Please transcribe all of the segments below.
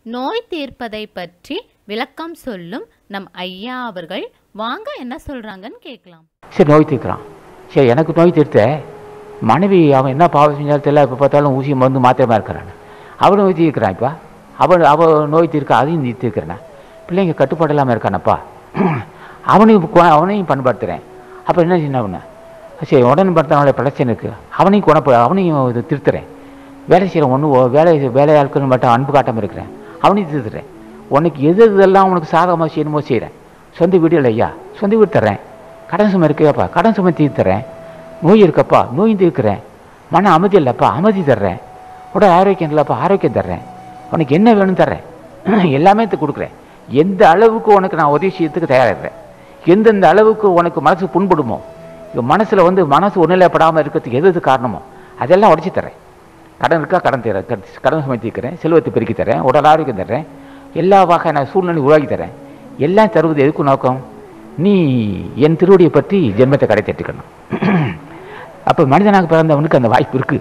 நோய் தீர்ப்பதை பற்றி விளக்கம் சொல்லும் நம் ஐயா அவர்கள் வாங்க என்ன சொல்றாங்கன்னு கேட்கலாம் சரி நோய் தீர்க்குறான் சரி எனக்கு நோய் தீர்த்த மனைவி அவன் என்ன பாவம் செஞ்சாலும் தெரியல இப்போ பார்த்தாலும் ஊசி மருந்து மாத்திரமா இருக்கிறான் அவன் நோய் தீர்க்கிறான் இப்போ அவன் அவள் நோய் தீர்க்க அதையும் நீ தீர்க்கிறேன் பிள்ளைங்க கட்டுப்பாடு இல்லாமல் இருக்கானப்பா அவனையும் கு- அவனையும் பண்படுத்துகிறேன் அப்போ என்ன செய்யணும் அவனை சரி உடனே படுத்தனால பிரச்சனை இருக்குது அவனையும் குணப்ப அவனையும் இது திருத்துறேன் வேலை செய்கிறேன் ஒன்று வேலை வேலையாட்கள் மட்டும் அன்பு காட்டாமல் இருக்கிறேன் அவனையும் திருத்துறேன் உனக்கு எது எதெல்லாம் உனக்கு சாதகமாக செய்யணுமோ செய்கிறேன் சொந்த வீடு இல்லையா சொந்த வீடு தர்றேன் கடன் சுமை இருக்கையாப்பா கடன் சுமை தீர்த்து தர்றேன் நோய் இருக்கப்பா நோயும் தீர்க்கிறேன் மன அமைதி இல்லைப்பா அமைதி தர்றேன் உடல் ஆரோக்கியம் இல்லைப்பா ஆரோக்கியம் தர்றேன் உனக்கு என்ன வேணும் தர்றேன் எல்லாமே து- கொடுக்குறேன் எந்த அளவுக்கு உனக்கு நான் உதவி செய்யறதுக்கு தயாராகிறேன் எந்தெந்த அளவுக்கு உனக்கு மனசு புண்படுமோ இங்க மனசுல வந்து மனசு ஒன்றிலைப்படாமல் இருக்கிறதுக்கு எது எது காரணமோ அதெல்லாம் உடச்சி தர்றேன் கடன் இருக்கா கடன் தர கடன் சுமை தீர்க்கிறேன் செல்வத்தை பெருக்கி தரேன் உடல் ஆரோக்கியம் தர்றேன் எல்லா வகையான சூழ்நிலை உருவாக்கி தரேன் எல்லாம் தருவது எதுக்கு நோக்கம் நீ என் திருவடியை பற்றி ஜென்மத்தை கடை தட்டுக்கணும் அப்போ மனிதனாக பிறந்தவனுக்கு அந்த வாய்ப்பு இருக்கு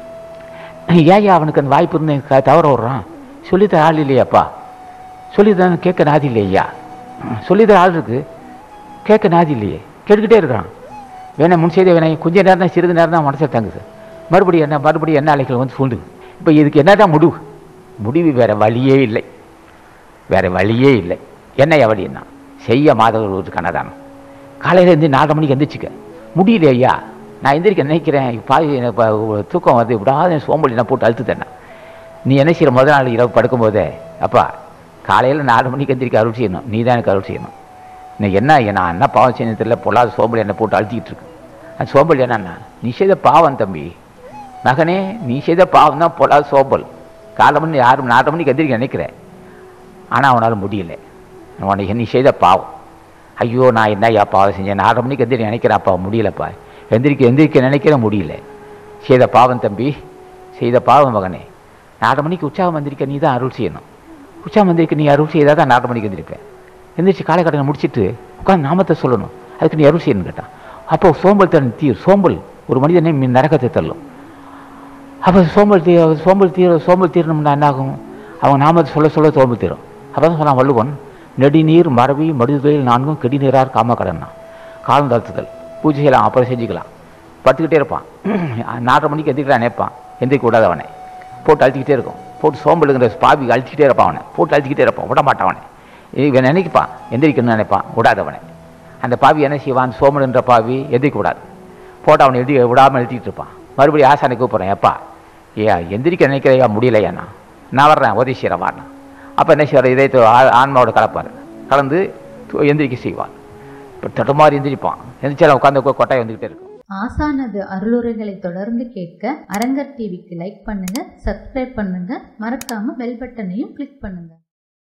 ஏயா அவனுக்கு அந்த வாய்ப்பு இருந்து க- தவற விடுறான் சொல்லித்தர ஆள் இல்லையாப்பா சொல்லித்தர கேட்க நாதி இல்லையா சொல்லித்தர ஆள் இருக்கு கேட்க நாதி இல்லையே கேட்டுக்கிட்டே இருக்கிறான் வேணா முன் செய்த வேணா கொஞ்ச நேரம் தான் சிறிது நேரம் தான் மனசில் தங்குது மறுபடியும் என்ன மறுபடியும் என்ன அலைகள் வந்து சூண்டுது இப்போ இதுக்கு என்ன தான் முடிவு முடிவு வேற வழியே இல்லை வேற வழியே இல்லை என்னையா வழின்னா செய்ய மாதவர் ஒரு கனதானம் காலையில் இருந்து நாலரை மணிக்கு எந்திரிச்சுக்க முடியல ஐயா நான் எந்திரிக்க நினைக்கிறேன் பாதி எனக்கு ப- தூக்கம் வந்து விடாத சோம்பல் நான் போட்டு அழுத்து தண்ணேன் நீ என்ன செய்கிற முதல் நாள் இரவு படுக்கும்போதே அப்பா காலையில் நாலு மணிக்கு எந்திரிக்க அருள் செய்யணும் நீ தான் எனக்கு அருள் செய்யணும் இன்னைக்கு என்ன ஐயா, நான் என்ன பாவம் செய்யணும் தெரியல பொல்லாத சோம்பல் என்னை போட்டு அழுத்திக்கிட்டு இருக்கு அந்த சோம்பல் என்னன்னா நீ செய்த பாவம் தம்பி மகனே நீ செய்த பாவம் தான் பொல்லாத சோம்பல் காலை மணி ஆறு நாலரை மணிக்கு எந்திரிக்க நினைக்கிறேன் ஆனால் அவனால் முடியல உனக்கு நீ செய்த பாவம் ஐயோ நான் என்னய்யா பாவம் செஞ்சேன் நாலரை மணிக்கு எந்திரிக்க நினைக்கிறேன்ப்பா முடியலப்பா எந்திரிக்க எந்திரிக்க நினைக்கிற முடியல செய்த பாவம் தம்பி செய்த பாவம் மகனே நாலரை மணிக்கு உற்சாகம் வந்திருக்க நீ தான் அருள் செய்யணும் உற்சாகம் வந்திருக்க நீ அருள் செய்தால் தான் நாலரை மணிக்கு எந்திரிப்பேன் எந்திரிச்சு காலை கடனை முடிச்சிட்டு உட்காந்து நாமத்தை சொல்லணும் அதுக்கு நீ அருள் செய்யணும் கேட்டான் அப்போ சோம்பல் தன் தீர் சோம்பல் ஒரு மனிதனை மின் நரகத்தை தள்ளும் அப்போ சோம்பல் தீ சோம்பல் தீர சோம்பல் தீரணும்னா என்ன ஆகும் அவங்க நாமத்தை சொல்ல சொல்ல சோம்பல் தீரும் அப்போ தான் சொன்னான் வள்ளுவன் நெடுநீர் மரபி மடுதுகளில் நான்கும் கெடிநீரார் காம கடன்னா காலம் தாழ்த்துதல் பூஜை செய்யலாம் அப்புறம் செஞ்சுக்கலாம் படுத்துக்கிட்டே இருப்பான் நாலரை மணிக்கு எந்திரிக்கலாம் நினைப்பான் எந்திரிக்க விடாத அவனை போட்டு அழுத்திக்கிட்டே இருக்கும் போட்டு சோம்பலுங்கிற பாவி அழுத்திக்கிட்டே இருப்பான் அவனை போட்டு அழுத்திக்கிட்டே இருப்பான் விட மாட்டான் அவனை இவன் நினைப்பான் எந்திரிக்கணும்னு நினைப்பான் விடாதவனை அந்த பாவி என்ன செய்வான் சோமனுன்ற பாவி எந்திரிக்க விடாது போட்டு அவனை எழுதி விடாமல் எழுதிட்டு இருப்பான் மறுபடியும் ஆசானை கூப்பிட்றேன் எப்பா ஏயா எந்திரிக்க நினைக்கிறையா முடியலையா நான் நான் வர்றேன் உதவி செய்கிறேன் வாண்ணா அப்போ என்ன செய்வார் இதயத்தை ஆ- ஆன்மாவோட கலப்பார் கலந்து து- எந்திரிக்க செய்வார் இப்போ தடுமாறி எந்திரிப்பான் எந்திரிச்சாலும் உட்காந்து கொட்டாய் வந்துக்கிட்டே இருக்கும் ஆசானது அருளுரைகளை தொடர்ந்து கேட்க அரங்கர் டிவிக்கு லைக் பண்ணுங்க சப்ஸ்கிரைப் பண்ணுங்க மறக்காம பெல் பட்டனையும் கிளிக் பண்ணுங்க